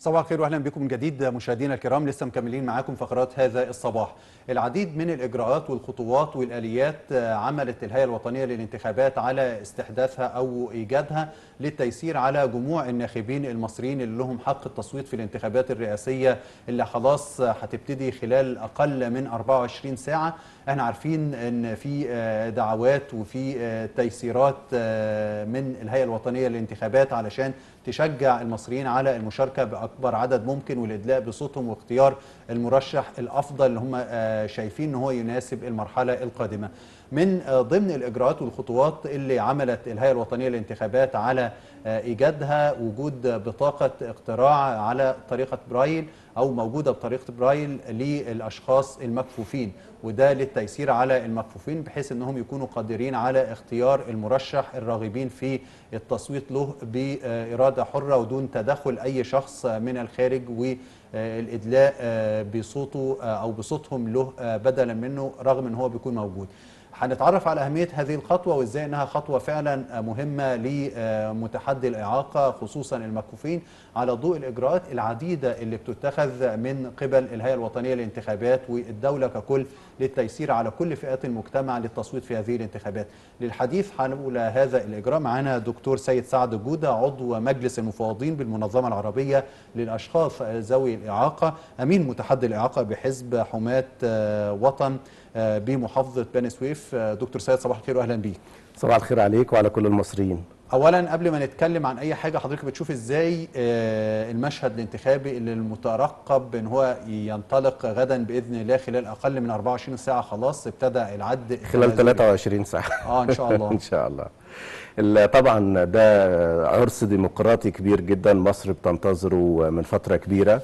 صباح الخير واهلا بكم من جديد مشاهدينا الكرام لسه مكملين معاكم فقرات هذا الصباح العديد من الاجراءات والخطوات والاليات عملت الهيئه الوطنيه للانتخابات على استحداثها او ايجادها للتيسير على جموع الناخبين المصريين اللي لهم حق التصويت في الانتخابات الرئاسيه اللي خلاص هتبتدي خلال اقل من 24 ساعه احنا عارفين ان في دعوات وفي تيسيرات من الهيئه الوطنيه للانتخابات علشان تشجع المصريين على المشاركه باكبر عدد ممكن والادلاء بصوتهم واختيار المرشح الافضل اللي هم شايفين ان هو يناسب المرحله القادمه. من ضمن الاجراءات والخطوات اللي عملت الهيئه الوطنيه للانتخابات على ايجادها وجود بطاقه اقتراع على طريقه برايل او موجوده بطريقه برايل للاشخاص المكفوفين وده للتيسير على المكفوفين بحيث انهم يكونوا قادرين على اختيار المرشح الراغبين في التصويت له باراده حره ودون تدخل اي شخص من الخارج والادلاء بصوته او بصوتهم له بدلا منه رغم ان هو بيكون موجود. هنتعرف على أهمية هذه الخطوة وإزاي أنها خطوة فعلا مهمة لمتحدي الإعاقة خصوصا المكفوفين على ضوء الإجراءات العديدة اللي بتتخذ من قبل الهيئة الوطنية للانتخابات والدولة ككل للتيسير على كل فئات المجتمع للتصويت في هذه الانتخابات للحديث حول هذا الإجراء معنا دكتور سيد سعد جودة عضو مجلس المفوضين بالمنظمة العربية للأشخاص ذوي الإعاقة أمين متحدي الإعاقة بحزب حماة وطن بمحافظة بني سويف دكتور سيد صباح الخير وأهلا بيك صباح الخير عليك وعلى كل المصريين اولا قبل ما نتكلم عن اي حاجه حضرتك بتشوف ازاي المشهد الانتخابي اللي المترقب ان هو ينطلق غدا باذن الله خلال اقل من 24 ساعه خلاص ابتدى العد خلال 23 ساعه اه ان شاء الله ان شاء الله طبعا ده عرس ديمقراطي كبير جدا مصر بتنتظره من فتره كبيره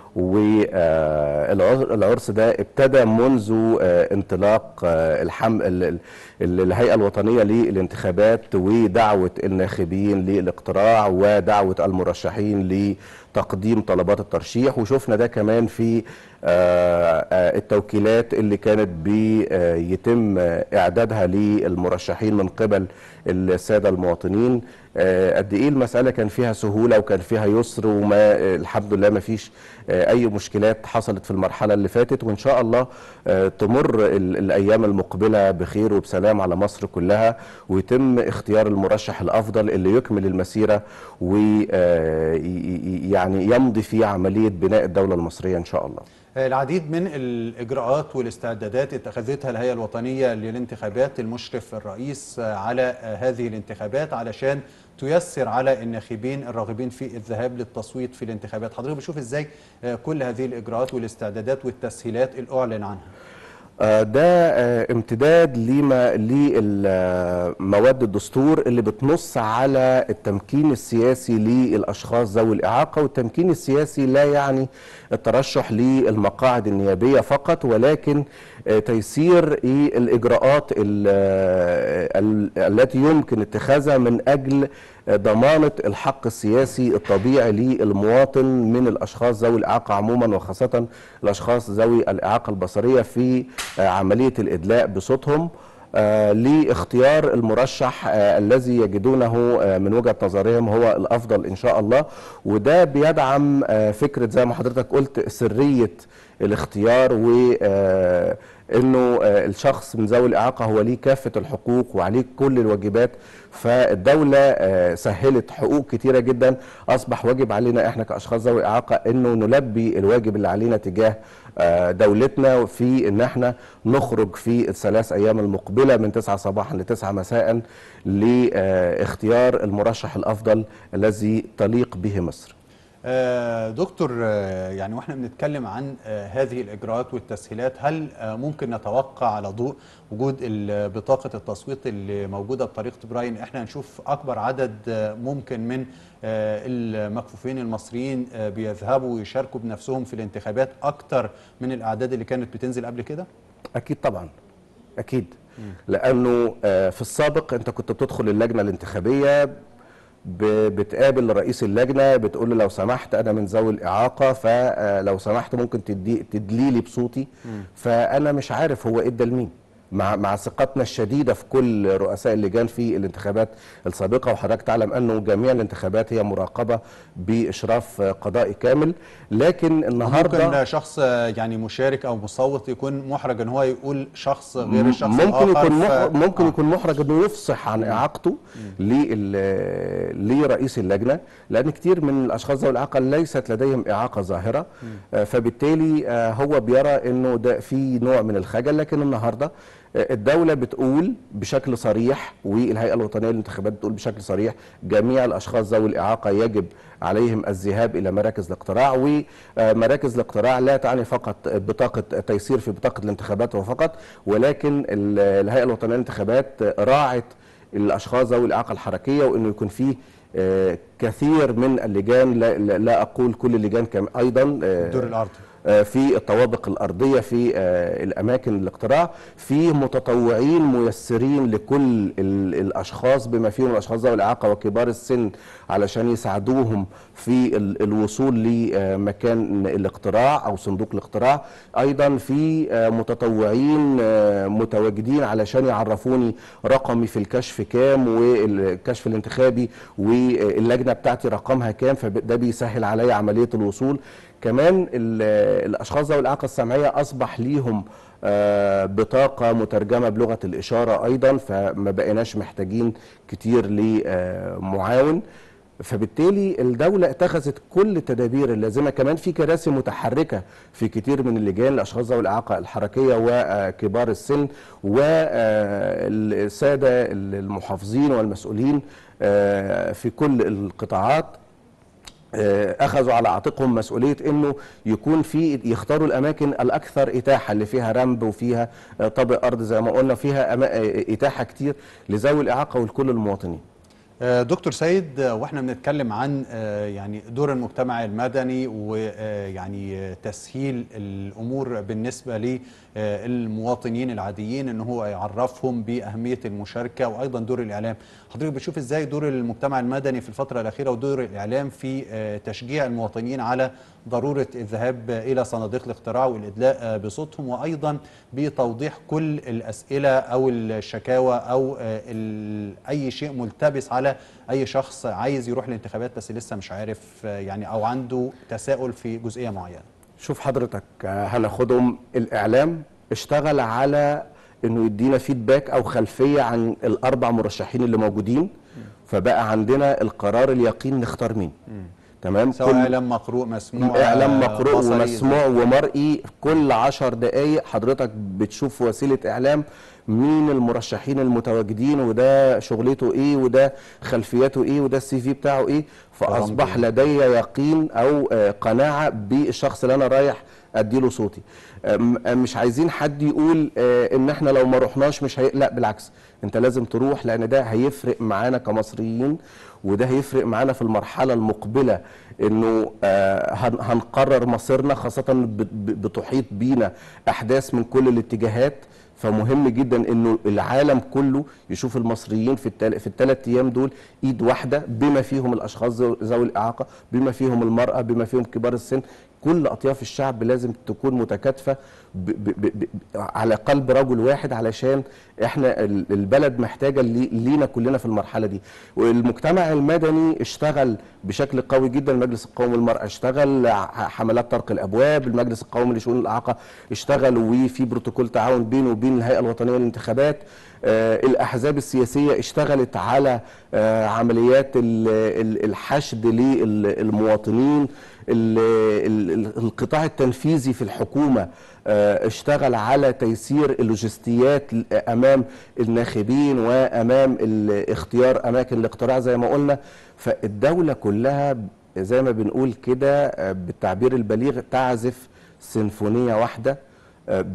والعرس ده ابتدى منذ انطلاق الحم الهيئه الوطنيه للانتخابات ودعوه الناخبين للاقتراع ودعوه المرشحين لتقديم طلبات الترشيح وشفنا ده كمان في التوكيلات اللي كانت بيتم اعدادها للمرشحين من قبل الساده المواطنين قد ايه المساله كان فيها سهوله وكان فيها يسر وما الحمد لله ما فيش اي مشكلات حصلت في المرحله اللي فاتت وان شاء الله تمر الايام المقبله بخير وبسلام على مصر كلها ويتم اختيار المرشح الافضل اللي يكمل المسيره ويعني يمضي في عمليه بناء الدوله المصريه ان شاء الله العديد من الإجراءات والاستعدادات اتخذتها الهيئة الوطنية للانتخابات المشرف الرئيس على هذه الانتخابات علشان تيسر على الناخبين الراغبين في الذهاب للتصويت في الانتخابات حضرتك بشوف ازاي كل هذه الإجراءات والاستعدادات والتسهيلات اللي أعلن عنها ده امتداد لما لمواد الدستور اللي بتنص على التمكين السياسي للاشخاص ذوي الاعاقه والتمكين السياسي لا يعني الترشح للمقاعد النيابيه فقط ولكن تيسير الاجراءات التي يمكن اتخاذها من اجل ضمانة الحق السياسي الطبيعي للمواطن من الأشخاص ذوي الإعاقة عموما وخاصة الأشخاص ذوي الإعاقة البصرية في عملية الإدلاء بصوتهم آه لاختيار المرشح آه الذي يجدونه آه من وجهه نظرهم هو الافضل ان شاء الله وده بيدعم فكره زي ما حضرتك قلت سريه الاختيار و انه الشخص من ذوي الاعاقه هو ليه كافه الحقوق وعليه كل الواجبات فالدوله سهلت حقوق كتيره جدا اصبح واجب علينا احنا كاشخاص ذوي اعاقه انه نلبي الواجب اللي علينا تجاه دولتنا في ان احنا نخرج في الثلاث ايام المقبله من 9 صباحا ل 9 مساء لاختيار المرشح الافضل الذي تليق به مصر. دكتور يعني واحنا بنتكلم عن هذه الاجراءات والتسهيلات هل ممكن نتوقع على ضوء وجود بطاقه التصويت اللي موجوده بطريقه براين احنا نشوف اكبر عدد ممكن من المكفوفين المصريين بيذهبوا ويشاركوا بنفسهم في الانتخابات اكتر من الاعداد اللي كانت بتنزل قبل كده؟ اكيد طبعا اكيد لانه في السابق انت كنت بتدخل اللجنه الانتخابيه بتقابل رئيس اللجنه بتقول له لو سمحت انا من ذوي الاعاقه فلو سمحت ممكن تدي تدلي لي بصوتي فانا مش عارف هو ادى لمين مع مع ثقتنا الشديده في كل رؤساء اللجان في الانتخابات السابقه وحضرتك تعلم انه جميع الانتخابات هي مراقبه باشراف قضائي كامل لكن النهارده ممكن شخص يعني مشارك او مصوت يكون محرج ان هو يقول شخص غير الشخص ممكن الآخر يكون ف... مح... ممكن آه. يكون محرج انه يفصح عن اعاقته لل- لرئيس اللجنه لان كتير من الاشخاص ذوي الاعاقه ليست لديهم اعاقه ظاهره آه، فبالتالي آه، هو بيرى انه ده في نوع من الخجل لكن النهارده آه، الدوله بتقول بشكل صريح والهيئه الوطنيه للانتخابات بتقول بشكل صريح جميع الاشخاص ذوي الاعاقه يجب عليهم الذهاب الى مراكز الاقتراع ومراكز الاقتراع لا تعني فقط بطاقه تيسير في بطاقه الانتخابات وفقط ولكن ال- الهيئه الوطنيه للانتخابات راعت الاشخاص ذوي الاعاقه الحركيه وانه يكون فيه آه، كثير من اللجان لا, لا لا اقول كل اللجان كم ايضا آه، الدور الارضي آه، في الطوابق الأرضية في آه، الأماكن الاقتراع في متطوعين ميسرين لكل ال- الأشخاص بما فيهم الأشخاص ذوي الإعاقة وكبار السن علشان يساعدوهم في ال- الوصول لمكان الاقتراع أو صندوق الاقتراع أيضا في آه، متطوعين آه، متواجدين علشان يعرفوني رقمي في الكشف كام والكشف الانتخابي واللجنة بتاعتي رقمها كام فده بيسهل عليا عملية الوصول كمان ال- الاشخاص ذوي الاعاقه السمعيه اصبح ليهم آه، بطاقه مترجمه بلغه الاشاره ايضا فما بقيناش محتاجين كتير لمعاون فبالتالي الدولة اتخذت كل التدابير اللازمة كمان في كراسي متحركة في كتير من اللجان لأشخاص ذوي الإعاقة الحركية وكبار السن والسادة المحافظين والمسؤولين آه، في كل القطاعات آه، اخذوا على عاتقهم مسؤوليه انه يكون في يختاروا الاماكن الاكثر اتاحه اللي فيها رمب وفيها آه، طابق ارض زي ما قلنا فيها أما- آه، اتاحه كتير لذوي الاعاقه ولكل المواطنين آه، دكتور سيد آه، واحنا بنتكلم عن آه، يعني دور المجتمع المدني ويعني تسهيل الامور بالنسبه للمواطنين العاديين ان هو يعرفهم باهميه المشاركه وايضا دور الاعلام حضرتك بتشوف ازاي دور المجتمع المدني في الفتره الاخيره ودور الاعلام في آه، تشجيع المواطنين على ضروره الذهاب الى صناديق الاقتراع والادلاء آه، بصوتهم وايضا بتوضيح كل الاسئله او الشكاوى او آه، ال- اي شيء ملتبس على اي شخص عايز يروح الانتخابات بس لسه مش عارف آه، يعني او عنده تساؤل في جزئيه معينه شوف حضرتك آه، هناخدهم الاعلام اشتغل على انه يدينا فيدباك او خلفيه عن الاربع مرشحين اللي موجودين فبقى عندنا القرار اليقين نختار مين تمام سواء كل- اعلام مقروء مسموع اعلام آه، مقروء بصري. ومسموع ومرئي كل عشر دقايق حضرتك بتشوف وسيله اعلام مين المرشحين المتواجدين وده شغلته ايه وده خلفيته ايه وده السي في بتاعه ايه فاصبح كلام لدي يقين او آه، قناعه بالشخص اللي انا رايح اديله صوتي آم، آم، مش عايزين حد يقول آه، ان احنا لو ما رحناش مش هي... لا بالعكس انت لازم تروح لان ده هيفرق معانا كمصريين وده هيفرق معانا في المرحله المقبله انه آه، هن- هنقرر مصيرنا خاصه ب- ب- بتحيط بينا احداث من كل الاتجاهات فمهم جدا انه العالم كله يشوف المصريين في التل... في الثلاث ايام دول ايد واحده بما فيهم الاشخاص ذو- ذوي الاعاقه بما فيهم المراه بما فيهم كبار السن كل اطياف الشعب لازم تكون متكاتفه ب... ب... ب... ب... على قلب رجل واحد علشان احنا ال- البلد محتاجه لي... لينا كلنا في المرحله دي والمجتمع المدني اشتغل بشكل قوي جدا المجلس القومي للمراه اشتغل ع- حملات طرق الابواب المجلس القومي لشؤون الاعاقه اشتغل وفي بروتوكول تعاون بينه وبين الهيئه الوطنيه للانتخابات آه، الاحزاب السياسيه اشتغلت على آه، عمليات ال- ال- الحشد للمواطنين ال- ال- ال- القطاع التنفيذي في الحكومه آه، اشتغل على تيسير اللوجستيات امام الناخبين وامام ال- اختيار اماكن الاقتراع زي ما قلنا فالدوله كلها زي ما بنقول كده آه، بالتعبير البليغ تعزف سيمفونيه واحده آه،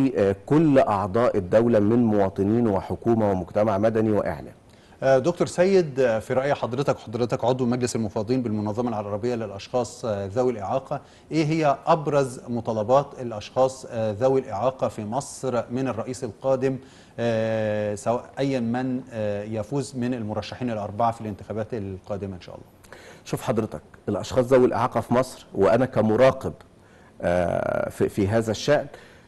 بكل اعضاء الدوله من مواطنين وحكومه ومجتمع مدني واعلام آه، دكتور سيد آه، في رأي حضرتك حضرتك عضو مجلس المفوضين بالمنظمة العربية للأشخاص آه، ذوي الإعاقة إيه هي أبرز مطالبات الأشخاص آه، ذوي الإعاقة في مصر من الرئيس القادم آه، سواء أيا من آه، يفوز من المرشحين الأربعة في الانتخابات القادمة إن شاء الله شوف حضرتك الاشخاص ذوي الاعاقه في مصر وانا كمراقب آه، في, في هذا الشان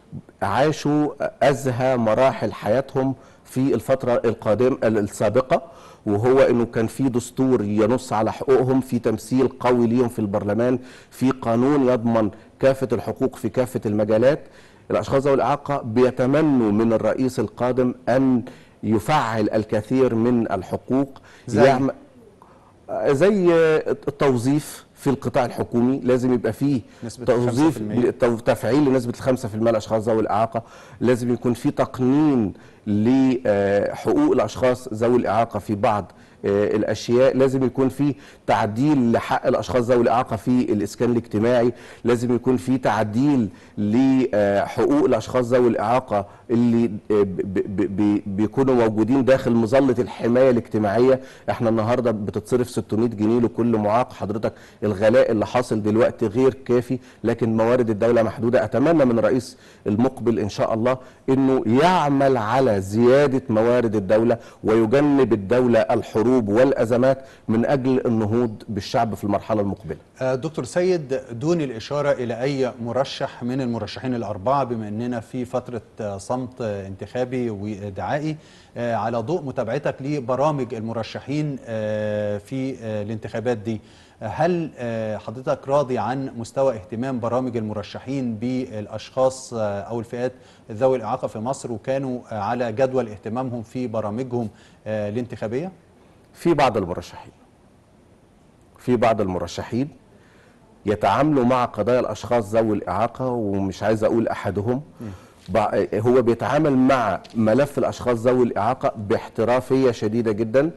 عاشوا ازهى مراحل حياتهم في الفتره القادمه السابقه وهو انه كان في دستور ينص على حقوقهم في تمثيل قوي ليهم في البرلمان في قانون يضمن كافه الحقوق في كافه المجالات الاشخاص ذوي الاعاقه بيتمنوا من الرئيس القادم ان يفعل الكثير من الحقوق زي؟ يعمل زي التوظيف في القطاع الحكومي لازم يبقى فيه نسبة توظيف 5%. تو- تفعيل لنسبة ال 5% الأشخاص ذوي الإعاقة لازم يكون في تقنين لحقوق الأشخاص ذوي الإعاقة في بعض آه، الأشياء لازم يكون في تعديل لحق الأشخاص ذوي الإعاقة في الإسكان الاجتماعي لازم يكون في تعديل لحقوق الأشخاص ذوي الإعاقة اللي آه، ب- ب- ب- بيكونوا موجودين داخل مظلة الحماية الاجتماعية احنا النهاردة بتصرف 600 جنيه لكل معاق حضرتك الغلاء اللي حاصل دلوقتي غير كافي لكن موارد الدولة محدودة أتمنى من الرئيس المقبل إن شاء الله أنه يعمل على زيادة موارد الدولة ويجنب الدولة الحروب والأزمات من أجل النهوض بالشعب في المرحلة المقبلة آه، دكتور سيد دون الإشارة إلى أي مرشح من المرشحين الأربعة بما أننا في فترة آه، صمت آه، انتخابي ودعائي آه، على ضوء متابعتك لبرامج المرشحين آه، في آه، الانتخابات دي آه، هل آه، حضرتك راضي عن مستوى اهتمام برامج المرشحين بالأشخاص آه، أو الفئات ذوي الإعاقة في مصر وكانوا آه، على جدول اهتمامهم في برامجهم آه، الانتخابية؟ في بعض المرشحين في بعض المرشحين يتعاملوا مع قضايا الاشخاص ذوي الاعاقه ومش عايز اقول احدهم بع- هو بيتعامل مع ملف الاشخاص ذوي الاعاقه باحترافيه شديده جدا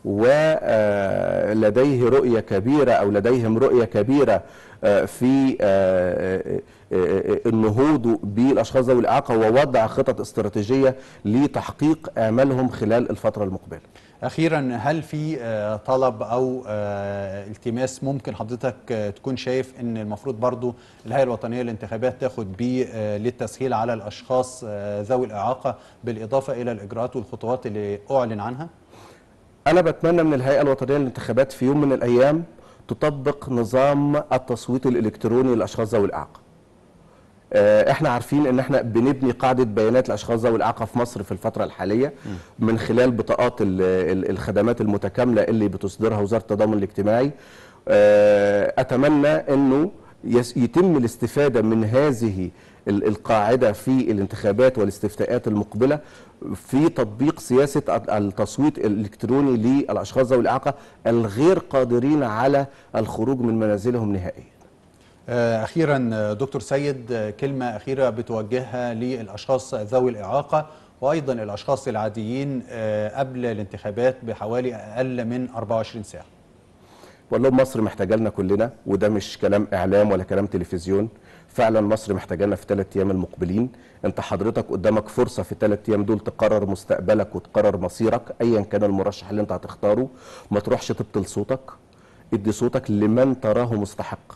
ولديه رؤيه كبيره او لديهم رؤيه كبيره آه، في آه، آه، آه، النهوض بالاشخاص ذوي الاعاقه ووضع خطط استراتيجيه لتحقيق امالهم خلال الفتره المقبله أخيرا هل في آه، طلب أو آه، التماس ممكن حضرتك آه، تكون شايف أن المفروض برضو الهيئة الوطنية للانتخابات تاخد بيه آه، للتسهيل على الأشخاص آه، ذوي الإعاقة بالإضافة إلى الإجراءات والخطوات اللي أعلن عنها؟ أنا بتمنى من الهيئة الوطنية للانتخابات في يوم من الأيام تطبق نظام التصويت الإلكتروني للأشخاص ذوي الإعاقة. آه، احنا عارفين ان احنا بنبني قاعدة بيانات لأشخاص ذوي الإعاقة في مصر في الفترة الحالية من خلال بطاقات ال- ال- الخدمات المتكاملة اللي بتصدرها وزارة التضامن الاجتماعي. آه، أتمنى انه يس- يتم الاستفادة من هذه ال- القاعدة في الانتخابات والاستفتاءات المقبلة في تطبيق سياسة التصويت الإلكتروني للأشخاص ذوي الإعاقة الغير قادرين على الخروج من منازلهم نهائيا آه، أخيرا آه، دكتور سيد آه، كلمة أخيرة بتوجهها للأشخاص ذوي الإعاقة وأيضا الأشخاص العاديين آه، قبل الانتخابات بحوالي أقل من 24 ساعة بقول لهم مصر محتاجة لنا كلنا وده مش كلام إعلام ولا كلام تلفزيون فعلا مصر محتاجة لنا في ثلاث أيام المقبلين أنت حضرتك قدامك فرصة في الثلاث أيام دول تقرر مستقبلك وتقرر مصيرك أيا كان المرشح اللي أنت هتختاره ما تروحش تبطل صوتك ادي صوتك لمن تراه مستحق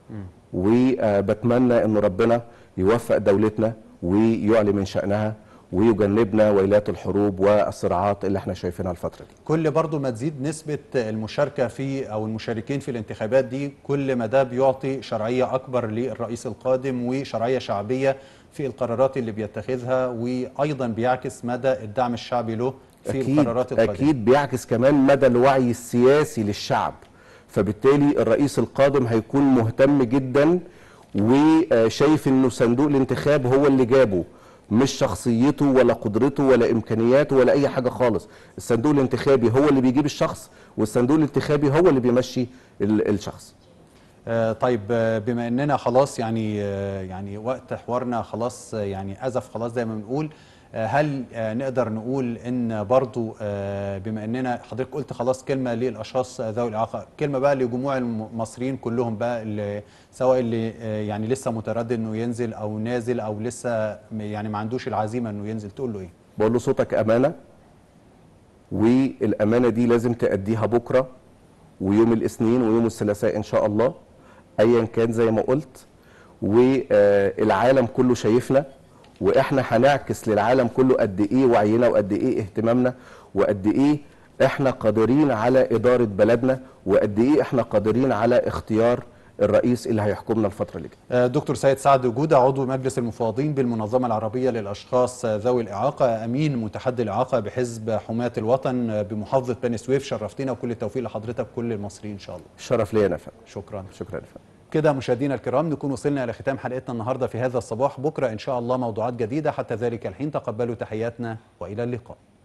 وبتمنى ان ربنا يوفق دولتنا ويعلي من شأنها ويجنبنا ويلات الحروب والصراعات اللي احنا شايفينها الفترة دي كل برضو ما تزيد نسبة المشاركة في أو المشاركين في الانتخابات دي كل ما ده بيعطي شرعية أكبر للرئيس القادم وشرعية شعبية في القرارات اللي بيتخذها وأيضا بيعكس مدى الدعم الشعبي له في أكيد القرارات القادمة أكيد بيعكس كمان مدى الوعي السياسي للشعب فبالتالي الرئيس القادم هيكون مهتم جدا وشايف انه صندوق الانتخاب هو اللي جابه مش شخصيته ولا قدرته ولا امكانياته ولا اي حاجه خالص الصندوق الانتخابي هو اللي بيجيب الشخص والصندوق الانتخابي هو اللي بيمشي ال- الشخص آه، طيب آه، بما اننا خلاص يعني آه، يعني وقت حوارنا خلاص آه، يعني ازف خلاص زي ما بنقول آه، هل آه، نقدر نقول ان برضو آه، بما اننا حضرتك قلت خلاص كلمه للاشخاص ذوي الاعاقه كلمه بقى لجموع المصريين كلهم بقى اللي سواء اللي آه، يعني لسه متردد انه ينزل او نازل او لسه م- يعني ما عندوش العزيمه انه ينزل تقول له ايه بقول له صوتك امانه والامانه دي لازم تاديها بكره ويوم الاثنين ويوم الثلاثاء ان شاء الله ايا كان زي ما قلت والعالم كله شايفنا واحنا هنعكس للعالم كله قد ايه وعينا وقد ايه اهتمامنا وقد ايه احنا قادرين على اداره بلدنا وقد ايه احنا قادرين على اختيار الرئيس اللي هيحكمنا الفتره اللي جايه آه، دكتور سيد سعد جودة عضو مجلس المفوضين بالمنظمة العربية للأشخاص آه، ذوي الإعاقة أمين متحدي الإعاقة بحزب حماة الوطن آه، بمحافظة بني سويف شرفتنا وكل التوفيق لحضرتك كل المصريين إن شاء الله الشرف ليا انا فندم شكرا شكرا يا فندم كده مشاهدينا الكرام نكون وصلنا إلى ختام حلقتنا النهاردة في هذا الصباح بكرة إن شاء الله موضوعات جديدة حتى ذلك الحين تقبلوا تحياتنا وإلى اللقاء